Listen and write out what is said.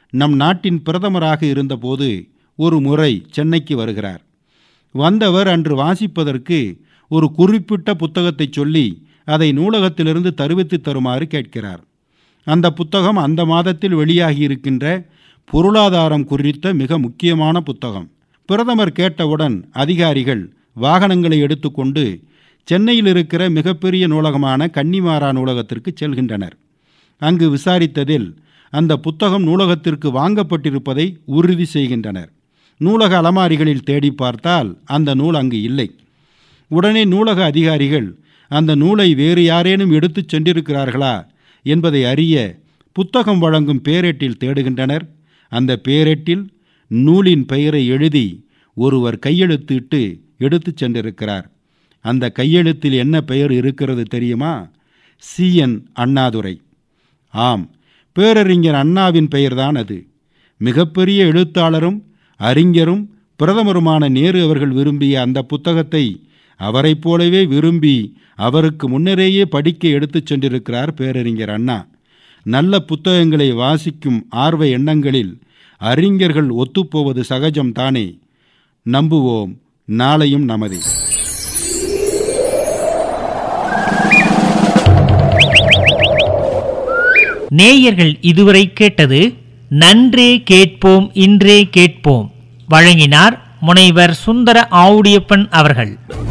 நம் நாட்டின் பிரதமராக இருந்தபோது ஒரு முறை சென்னைக்கு வருகிறார் வந்தவர் அன்று வாசிப்பதற்கு ஒரு குறிப்பிட்ட புத்தகத்தை சொல்லி அதை நூலகத்திலிருந்து தருவித்து தருமாறு கேட்கிறார் அந்த புத்தகம் அந்த மாதத்தில் வெளியாகி இருக்கின்ற பொருளாதாரம் குறித்த மிக முக்கியமான புத்தகம் பிரதமர் கேட்டவுடன் அதிகாரிகள் வாகனங்களை எடுத்துக்கொண்டு சென்னையில் இருக்கிற மிகப்பெரிய நூலகமான கன்னிமாரா நூலகத்திற்கு செல்கின்றனர் அங்கு விசாரித்ததில் அந்த புத்தகம் நூலகத்திற்கு வாங்கப்பட்டிருப்பதை உறுதி செய்கின்றனர் நூலக அலமாரிகளில் தேடி பார்த்தால் அந்த நூல் அங்கு இல்லை உடனே நூலக அதிகாரிகள் அந்த நூலை வேறு யாரேனும் எடுத்துச் சென்றிருக்கிறார்களா என்பதை அறிய புத்தகம் வழங்கும் பேரெட்டில் தேடுகின்றனர் அந்த பேரெட்டில் நூலின் பெயரை எழுதி ஒருவர் கையெழுத்திட்டு எடுத்துச் சென்றிருக்கிறார் அந்த கையெழுத்தில் என்ன பெயர் இருக்கிறது தெரியுமா சிஎன் அண்ணாதுரை ஆம் பேரறிஞர் அண்ணாவின் பெயர்தான் அது மிகப்பெரிய எழுத்தாளரும் அறிஞரும் பிரதமருமான நேரு அவர்கள் விரும்பிய அந்த புத்தகத்தை அவரைப் போலவே விரும்பி அவருக்கு முன்னரேயே படிக்க எடுத்துச் சென்றிருக்கிறார் பேரறிஞர் அண்ணா நல்ல புத்தகங்களை வாசிக்கும் ஆர்வ எண்ணங்களில் அறிஞர்கள் ஒத்துப்போவது சகஜம் தானே நம்புவோம் நாளையும் நமதே நேயர்கள் இதுவரை கேட்டது நன்றே கேட்போம் இன்றே கேட்போம் வழங்கினார் முனைவர் சுந்தர ஆவுடியப்பன் அவர்கள்